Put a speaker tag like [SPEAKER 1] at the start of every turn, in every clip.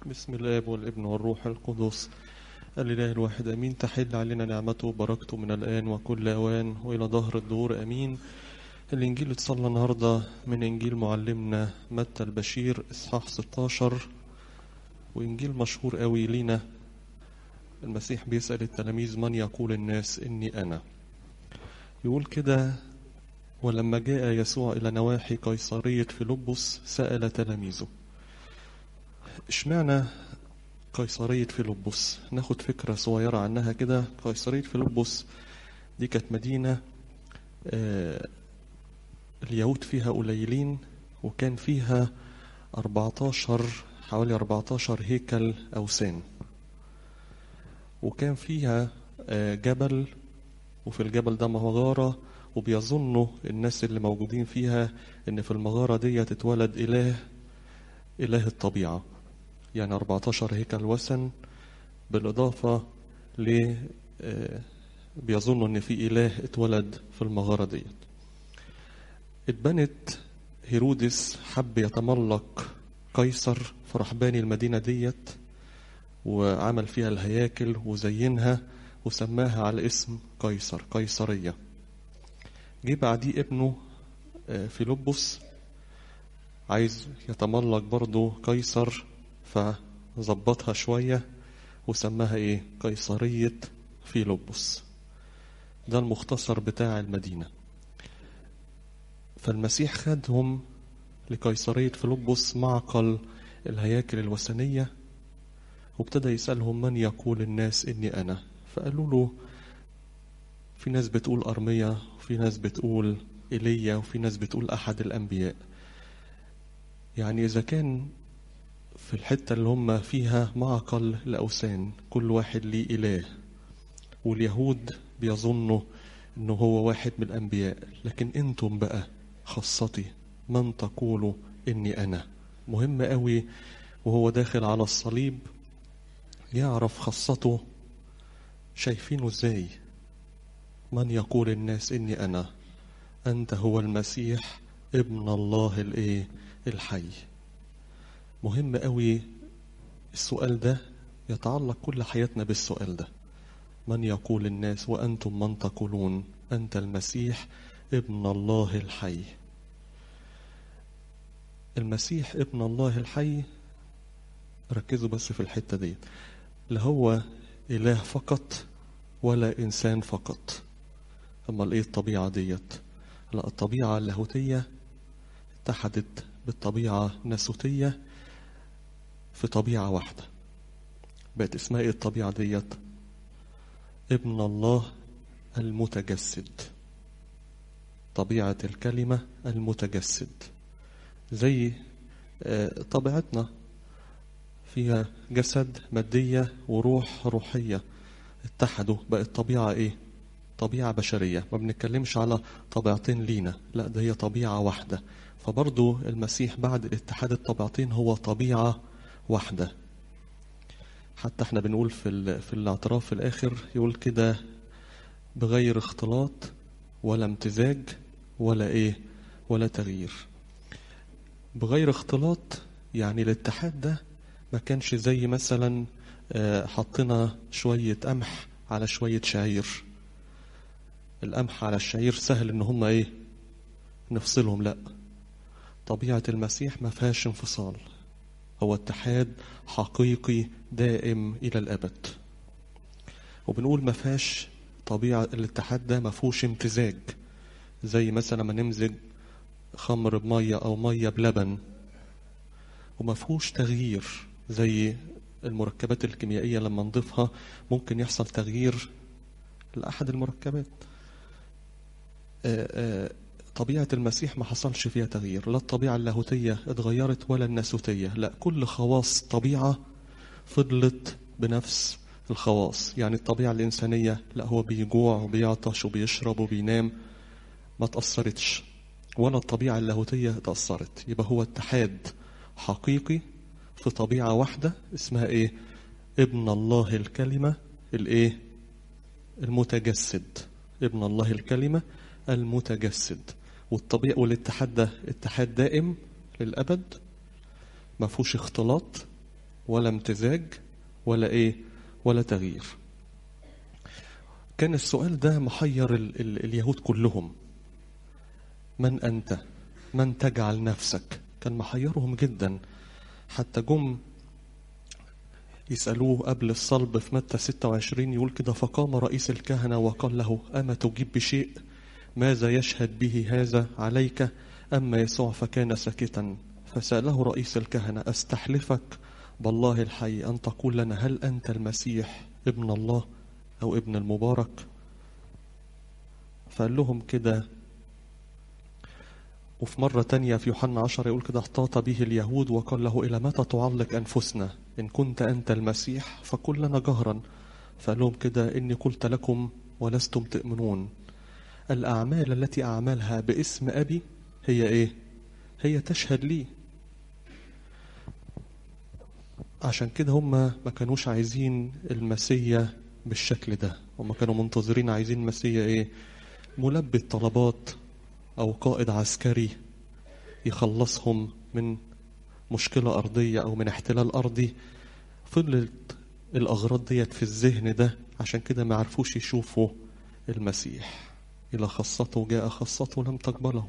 [SPEAKER 1] بسم الاب والابن والروح القدس الاله الواحد امين تحل علينا نعمته وبركته من الان وكل اوان والى ظهر الدهور امين الانجيل اتصلى النهارده من انجيل معلمنا متى البشير اصحاح 16 وانجيل مشهور قوي لينا المسيح بيسال التلاميذ من يقول الناس اني انا يقول كده ولما جاء يسوع الى نواحي قيصريه فيلبس سال تلاميذه اشمعنى قيصرية فيلبس ناخد فكرة صغيرة عنها كده قيصرية فيلبس دي كانت مدينة آه اليهود فيها قليلين وكان فيها 14 حوالي 14 هيكل أوثان وكان فيها آه جبل وفي الجبل ده مغارة وبيظنوا الناس اللي موجودين فيها ان في المغارة دي اتولد إله إله الطبيعة يعني 14 هيكل وثن بالإضافة ل بيظنوا إن في إله اتولد في المغارة ديت اتبنت هيرودس حب يتملق قيصر فراح باني المدينة ديت وعمل فيها الهياكل وزينها وسماها على اسم قيصر قيصرية جه بعديه ابنه فيلبس عايز يتملق برضه قيصر فظبطها شوية وسماها ايه قيصرية فيلبس ده المختصر بتاع المدينة فالمسيح خدهم لقيصرية فيلبس معقل الهياكل الوثنية وابتدى يسألهم من يقول الناس إني أنا فقالوا له في ناس بتقول أرمية وفي ناس بتقول إيليا وفي ناس بتقول أحد الأنبياء يعني إذا كان في الحتة اللي هم فيها معقل الأوثان كل واحد ليه إله واليهود بيظنوا إنه هو واحد من الأنبياء لكن أنتم بقى خاصتي من تقولوا إني أنا مهم قوي وهو داخل على الصليب يعرف خاصته شايفينه ازاي من يقول الناس إني أنا أنت هو المسيح ابن الله الإيه الحي مهم قوي السؤال ده يتعلق كل حياتنا بالسؤال ده من يقول الناس وأنتم من تقولون أنت المسيح ابن الله الحي المسيح ابن الله الحي ركزوا بس في الحتة دي لا هو إله فقط ولا إنسان فقط أما إيه الطبيعة ديت لا الطبيعة اللاهوتية اتحدت بالطبيعة الناسوتية في طبيعة واحدة بقت اسمها ايه الطبيعة ديت ابن الله المتجسد طبيعة الكلمة المتجسد زي طبيعتنا فيها جسد مادية وروح روحية اتحدوا بقت طبيعة ايه طبيعة بشرية ما بنتكلمش على طبيعتين لينا لا ده هي طبيعة واحدة فبرضو المسيح بعد اتحاد الطبيعتين هو طبيعة واحدة حتى احنا بنقول في في الاعتراف في الاخر يقول كده بغير اختلاط ولا امتزاج ولا ايه ولا تغيير بغير اختلاط يعني الاتحاد ده ما كانش زي مثلا حطينا شوية قمح على شوية شعير القمح على الشعير سهل ان هم ايه نفصلهم لا طبيعة المسيح ما فيهاش انفصال هو اتحاد حقيقي دائم إلى الأبد وبنقول ما فيهاش طبيعة الاتحاد ده ما فيهوش امتزاج زي مثلا ما نمزج خمر بمية أو مية بلبن وما فيهوش تغيير زي المركبات الكيميائية لما نضيفها ممكن يحصل تغيير لأحد المركبات آآ آآ طبيعة المسيح ما حصلش فيها تغيير لا الطبيعة اللاهوتية اتغيرت ولا الناسوتية لا كل خواص طبيعة فضلت بنفس الخواص يعني الطبيعة الإنسانية لا هو بيجوع وبيعطش وبيشرب وبينام ما تأثرتش ولا الطبيعة اللاهوتية تأثرت يبقى هو اتحاد حقيقي في طبيعة واحدة اسمها ايه ابن الله الكلمة الايه المتجسد ابن الله الكلمة المتجسد والطبيعة والاتحاد ده اتحاد دائم للأبد ما فيهوش اختلاط ولا امتزاج ولا ايه ولا تغيير كان السؤال ده محير ال ال اليهود كلهم من انت من تجعل نفسك كان محيرهم جدا حتى جم يسألوه قبل الصلب في متى 26 يقول كده فقام رئيس الكهنة وقال له أما تجيب بشيء ماذا يشهد به هذا عليك أما يسوع فكان ساكتا فسأله رئيس الكهنة أستحلفك بالله الحي أن تقول لنا هل أنت المسيح ابن الله أو ابن المبارك فقال لهم كده وفي مرة تانية في يوحنا عشر يقول كده احتاط به اليهود وقال له إلى متى تعلق أنفسنا إن كنت أنت المسيح فقل لنا جهرا فقال لهم كده إني قلت لكم ولستم تؤمنون الأعمال التي أعملها باسم أبي هي إيه هي تشهد لي عشان كده هم ما كانوش عايزين المسيا بالشكل ده هم كانوا منتظرين عايزين مسيا ايه ملبي الطلبات او قائد عسكري يخلصهم من مشكلة أرضية أو من احتلال أرضي فضلت الأغراض ديت في الذهن ده عشان كده ما عرفوش يشوفوا المسيح إلى خاصته جاء خاصته لم تقبله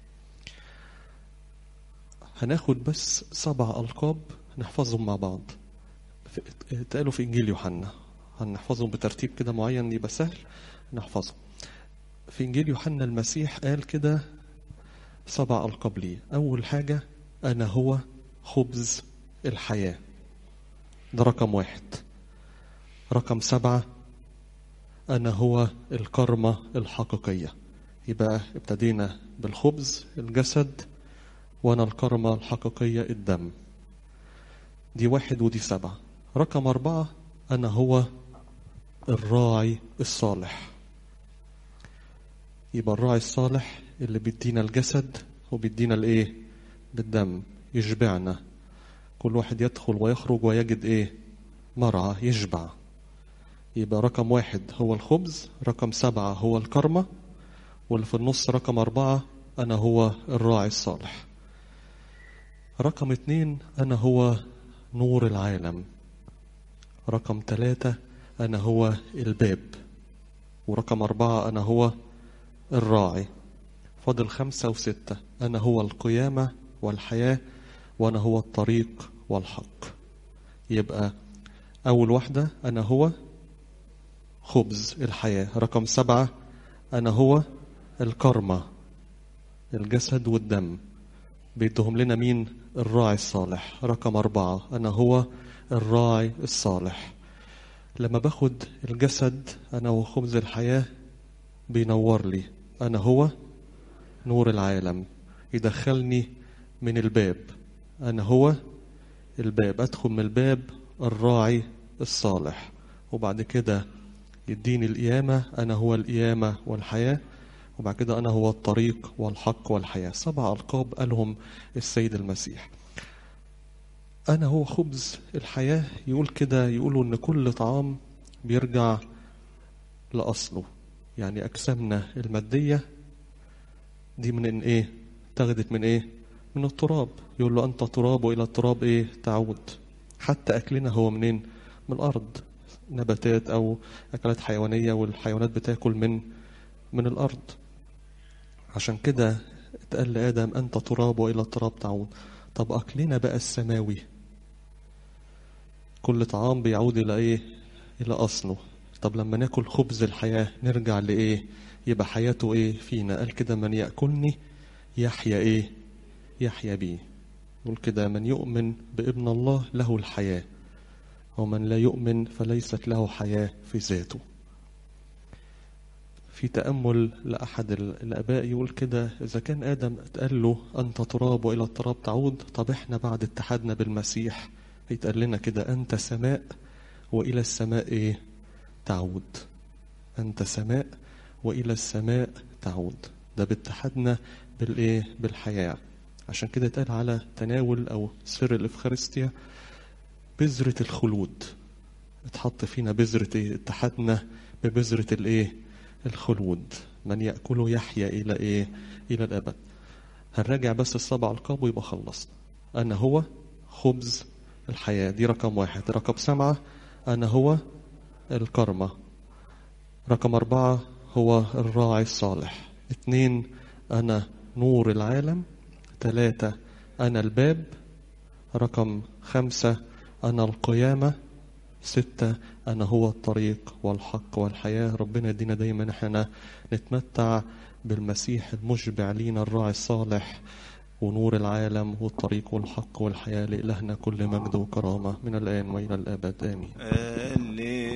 [SPEAKER 1] هناخد بس سبع ألقاب نحفظهم مع بعض اتقالوا في إنجيل يوحنا هنحفظهم بترتيب كده معين يبقى سهل نحفظهم في إنجيل يوحنا المسيح قال كده سبع ألقاب ليه أول حاجة أنا هو خبز الحياة ده رقم واحد رقم سبعة أنا هو الكرمة الحقيقية يبقى ابتدينا بالخبز الجسد وأنا الكرمة الحقيقية الدم دي واحد ودي سبعة رقم أربعة أنا هو الراعي الصالح يبقى الراعي الصالح اللي بيدينا الجسد وبيدينا الايه بالدم يشبعنا كل واحد يدخل ويخرج ويجد ايه مرعى يشبع يبقى رقم واحد هو الخبز رقم سبعة هو الكرمة واللي في النص رقم أربعة أنا هو الراعي الصالح رقم اتنين أنا هو نور العالم رقم ثلاثة أنا هو الباب ورقم أربعة أنا هو الراعي فاضل خمسة وستة أنا هو القيامة والحياة وأنا هو الطريق والحق يبقى أول واحدة أنا هو خبز الحياة رقم سبعة أنا هو الكرمة الجسد والدم بيدهم لنا مين الراعي الصالح رقم أربعة أنا هو الراعي الصالح لما باخد الجسد أنا هو خبز الحياة بينور لي أنا هو نور العالم يدخلني من الباب أنا هو الباب أدخل من الباب الراعي الصالح وبعد كده يديني القيامة أنا هو القيامة والحياة وبعد كده أنا هو الطريق والحق والحياة سبع ألقاب قالهم السيد المسيح أنا هو خبز الحياة يقول كده يقولوا إن كل طعام بيرجع لأصله يعني أجسامنا المادية دي من إن إيه تاخدت من إيه من التراب يقول له أنت تراب وإلى التراب إيه تعود حتى أكلنا هو منين من الأرض نباتات أو أكلات حيوانية والحيوانات بتاكل من من الأرض عشان كده اتقال لآدم أنت تراب وإلى التراب تعود طب أكلنا بقى السماوي كل طعام بيعود إلى إيه إلى أصله طب لما ناكل خبز الحياة نرجع لإيه يبقى حياته إيه فينا قال كده من يأكلني يحيا إيه يحيا بي يقول كده من يؤمن بابن الله له الحياة ومن لا يؤمن فليست له حياة في ذاته في تأمل لأحد الآباء يقول كده إذا كان آدم اتقال له أنت تراب وإلى التراب تعود طب إحنا بعد اتحادنا بالمسيح يتقال لنا كده أنت سماء وإلى السماء إيه تعود أنت سماء وإلى السماء تعود ده باتحادنا بالإيه بالحياة عشان كده اتقال على تناول أو سر الإفخارستيا بذرة الخلود اتحط فينا بذرة إيه اتحادنا ببذرة الإيه الخلود من يأكله يحيا إلى إيه إلى الأبد هنراجع بس السبع ألقاب ويبقى خلصنا أنا هو خبز الحياة دي رقم واحد رقم سبعة أنا هو الكرمة رقم أربعة هو الراعي الصالح اتنين أنا نور العالم ثلاثة أنا الباب رقم خمسة أنا القيامة ستة أنا هو الطريق والحق والحياة ربنا يدينا دايما احنا نتمتع بالمسيح المشبع لينا الراعي الصالح ونور العالم والطريق والحق والحياة لإلهنا كل مجد وكرامة من الآن وإلى الأبد آمين
[SPEAKER 2] الليل